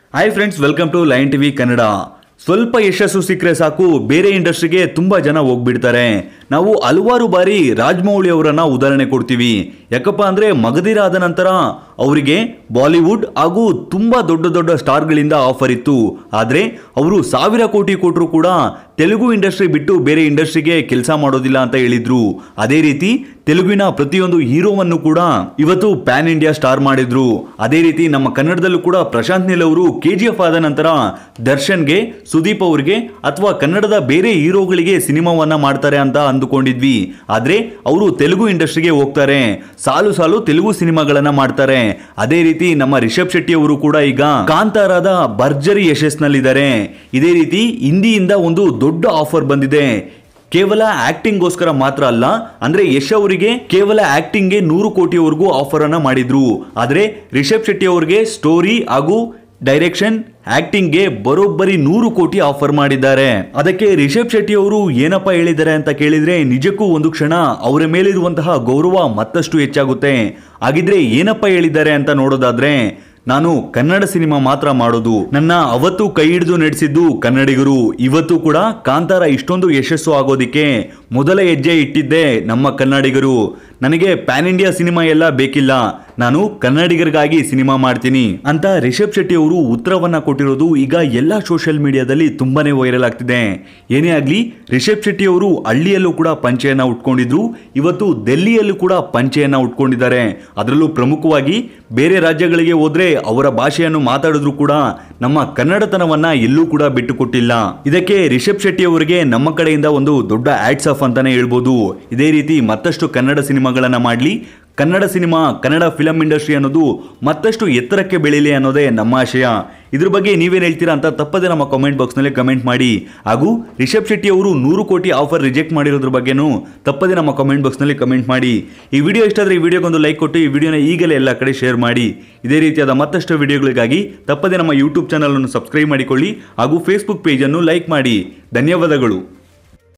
hi friends welcome to Line TV Kannada ಸ್ವಲ್ಪ ಯಶಸ್ಸು ಸಿಕ್ಕರೆ ಸಾಕು ಬೇರೆ ಇಂಡಸ್ಟ್ರಿಗೆ ತುಂಬಾ ಜನ ಹೋಗ್ಬಿಡ್ತಾರೆ ನಾವು ಹಲವಾರು ಬಾರಿ ರಾಜಮೌಳಿ ಅವರನ್ನ ಉದಾಹರಣೆ ಕೊಡ್ತೀವಿ ಯಾಕಪ್ಪ ಅಂದ್ರೆ ಮಗಧೀರ ಆದ ನಂತರ ಅವರಿಗೆ ಬಾಲಿವುಡ್ ಹಾಗೂ ತುಂಬಾ ದೊಡ್ಡ ದೊಡ್ಡ ಸ್ಟಾರ್ಗಳಿಂದ ಆಫರ್ ಇತ್ತು ಆದ್ರೆ ಅವರು ಸಾವಿರ ಕೋಟಿ ಕೊಟ್ಟರು ಕೂಡ ತೆಲುಗು ಇಂಡಸ್ಟ್ರಿ ಬಿಟ್ಟು ಬೇರೆ ಇಂಡಸ್ಟ್ರಿಗೆ ಕೆಲಸ ಮಾಡೋದಿಲ್ಲ ಅಂತ ಹೇಳಿದ್ರು ಅದೇ ರೀತಿ ತೆಲುಗಿನ ಪ್ರತಿಯೊಂದು ಹೀರೋವನ್ನು ಕೂಡ ಇವತ್ತು ಪ್ಯಾನ್ ಇಂಡಿಯಾ ಸ್ಟಾರ್ ಮಾಡಿದ್ರು ಅದೇ ರೀತಿ ನಮ್ಮ ಕನ್ನಡದಲ್ಲೂ ಕೂಡ ಪ್ರಶಾಂತ್ ನೀಲ್ ಅವರು ಕೆ ಜಿ ಎಫ್ ಆದ ನಂತರ ದರ್ಶನ್ಗೆ ಸುದೀಪ್ ಅವ್ರಿಗೆ ಅಥವಾ ಕನ್ನಡದ ಬೇರೆ ಹೀರೋಗಳಿಗೆ ಸಿನಿಮಾವನ್ನ ಮಾಡ್ತಾರೆ ಅಂತ ಅಂದುಕೊಂಡಿದ್ವಿ ಆದ್ರೆ ಅವರು ತೆಲುಗು ಇಂಡಸ್ಟ್ರಿಗೆ ಹೋಗ್ತಾರೆ ಸಾಲು ಸಾಲು ತೆಲುಗು ಸಿನಿಮಾಗಳನ್ನ ಮಾಡ್ತಾರೆ ಅದೇ ರೀತಿ ನಮ್ಮ ರಿಷಬ್ ಶೆಟ್ಟಿ ಅವರು ಕೂಡ ಈಗ ಕಾಂತಾರದ ಭರ್ಜರಿ ಯಶಸ್ಸಿನಲ್ಲಿದ್ದಾರೆ ಇದೇ ರೀತಿ ಹಿಂದಿಯಿಂದ ಒಂದು ದೊಡ್ಡ ಆಫರ್ ಬಂದಿದೆ ಕೇವಲ ಆಕ್ಟಿಂಗ್ಗೋಸ್ಕರ ಮಾತ್ರ ಅಲ್ಲ ಅಂದ್ರೆ ಯಶ್ ಅವರಿಗೆ ಕೇವಲ ಆಕ್ಟಿಂಗ್ಗೆ ನೂರು ಕೋಟಿವರೆಗೂ ಆಫರ್ ಅನ್ನ ಮಾಡಿದ್ರು ಆದ್ರೆ ರಿಷಬ್ ಶೆಟ್ಟಿ ಅವರಿಗೆ ಸ್ಟೋರಿ ಹಾಗೂ ಡೈರೆಕ್ಷನ್ ಆಕ್ಟಿಂಗ್ಗೆ ಬರೋಬ್ಬರಿ ನೂರು ಕೋಟಿ ಆಫರ್ ಮಾಡಿದ್ದಾರೆ ಅದಕ್ಕೆ ರಿಷಬ್ ಶೆಟ್ಟಿ ಅವರು ಏನಪ್ಪ ಹೇಳಿದ್ದಾರೆ ಅಂತ ಕೇಳಿದ್ರೆ ನಿಜಕ್ಕೂ ಒಂದು ಕ್ಷಣ ಅವರ ಮೇಲಿರುವಂತಹ ಗೌರವ ಮತ್ತಷ್ಟು ಹೆಚ್ಚಾಗುತ್ತೆ ಹಾಗಿದ್ರೆ ಏನಪ್ಪ ಹೇಳಿದ್ದಾರೆ ಅಂತ ನೋಡೋದಾದ್ರೆ ನಾನು ಕನ್ನಡ ಸಿನಿಮಾ ಮಾತ್ರ ಮಾಡೋದು ನನ್ನ ಅವತ್ತು ಕೈ ಹಿಡಿದು ನಡೆಸಿದ್ದು ಕನ್ನಡಿಗರು ಇವತ್ತು ಕೂಡ ಕಾಂತಾರ ಇಷ್ಟೊಂದು ಯಶಸ್ಸು ಆಗೋದಿಕ್ಕೆ ಮೊದಲ ಹೆಜ್ಜೆ ಇಟ್ಟಿದ್ದೆ ನಮ್ಮ ಕನ್ನಡಿಗರು ನನಗೆ ಪ್ಯಾನ್ ಇಂಡಿಯಾ ಸಿನಿಮಾ ಎಲ್ಲ ಬೇಕಿಲ್ಲ ನಾನು ಕನ್ನಡಿಗರಿಗಾಗಿ ಸಿನಿಮಾ ಮಾಡ್ತೀನಿ ಅಂತ ರಿಷಬ್ ಶೆಟ್ಟಿ ಅವರು ಉತ್ತರವನ್ನ ಕೊಟ್ಟಿರೋದು ಈಗ ಎಲ್ಲ ಸೋಷಿಯಲ್ ಮೀಡಿಯಾದಲ್ಲಿ ತುಂಬಾನೇ ವೈರಲ್ ಆಗ್ತಿದೆ ಏನೇ ಆಗ್ಲಿ ರಿಷಬ್ ಶೆಟ್ಟಿ ಅವರು ಹಳ್ಳಿಯಲ್ಲೂ ಕೂಡ ಪಂಚೆಯನ್ನ ಉಟ್ಕೊಂಡಿದ್ರು ಇವತ್ತು ದೆಲ್ಲಿಯಲ್ಲೂ ಕೂಡ ಪಂಚೆಯನ್ನ ಉಟ್ಕೊಂಡಿದ್ದಾರೆ ಅದರಲ್ಲೂ ಪ್ರಮುಖವಾಗಿ ಬೇರೆ ರಾಜ್ಯಗಳಿಗೆ ಹೋದ್ರೆ ಅವರ ಭಾಷೆಯನ್ನು ಮಾತಾಡಿದ್ರು ಕೂಡ ನಮ್ಮ ಕನ್ನಡತನವನ್ನ ಎಲ್ಲೂ ಕೂಡ ಬಿಟ್ಟುಕೊಟ್ಟಿಲ್ಲ ಇದಕ್ಕೆ ರಿಷಬ್ ಶೆಟ್ಟಿ ಅವರಿಗೆ ನಮ್ಮ ಕಡೆಯಿಂದ ಒಂದು ದೊಡ್ಡ ಆಡ್ಸ್ ಆಫ್ ಅಂತಾನೆ ಹೇಳ್ಬೋದು ಇದೇ ರೀತಿ ಮತ್ತಷ್ಟು ಕನ್ನಡ ಸಿನಿಮಾಗಳನ್ನ ಮಾಡಲಿ Kannada cinema Kannada film industry ಅನ್ನೋದು ಮತ್ತಷ್ಟು ಎತ್ತರಕ್ಕೆ ಬೆಳೀಲಿ ಅನ್ನೋದೇ ನಮ್ಮ ಆಶಯ ಇದ್ರ ಬಗ್ಗೆ ನೀವೇನು ಹೇಳ್ತೀರಾ ಅಂತ ತಪ್ಪದೆ ನಮ್ಮ ಕಾಮೆಂಟ್ ಬಾಕ್ಸ್ನಲ್ಲಿ ಕಮೆಂಟ್ ಮಾಡಿ ಹಾಗೂ ರಿಷಬ್ ಶೆಟ್ಟಿ ಅವರು ನೂರು ಕೋಟಿ ಆಫರ್ ರಿಜೆಕ್ಟ್ ಮಾಡಿರೋದ್ರ ಬಗ್ಗೆನೂ ತಪ್ಪದೆ ನಮ್ಮ ಕಾಮೆಂಟ್ ಬಾಕ್ಸ್ನಲ್ಲಿ ಕಮೆಂಟ್ ಮಾಡಿ ಈ ವಿಡಿಯೋ ಇಷ್ಟ ಆದರೆ ಈ ವಿಡಿಯೋಗೊಂದು ಲೈಕ್ ಕೊಟ್ಟು ಈ ವಿಡಿಯೋನ ಈಗಲೇ ಎಲ್ಲ ಕಡೆ ಶೇರ್ ಮಾಡಿ ಇದೇ ರೀತಿಯಾದ ಮತ್ತಷ್ಟು ವಿಡಿಯೋಗಳಿಗಾಗಿ ತಪ್ಪದೆ ನಮ್ಮ ಯೂಟ್ಯೂಬ್ ಚಾನಲನ್ನು ಸಬ್ಸ್ಕ್ರೈಬ್ ಮಾಡಿಕೊಳ್ಳಿ ಹಾಗೂ ಫೇಸ್ಬುಕ್ ಪೇಜನ್ನು ಲೈಕ್ ಮಾಡಿ ಧನ್ಯವಾದಗಳು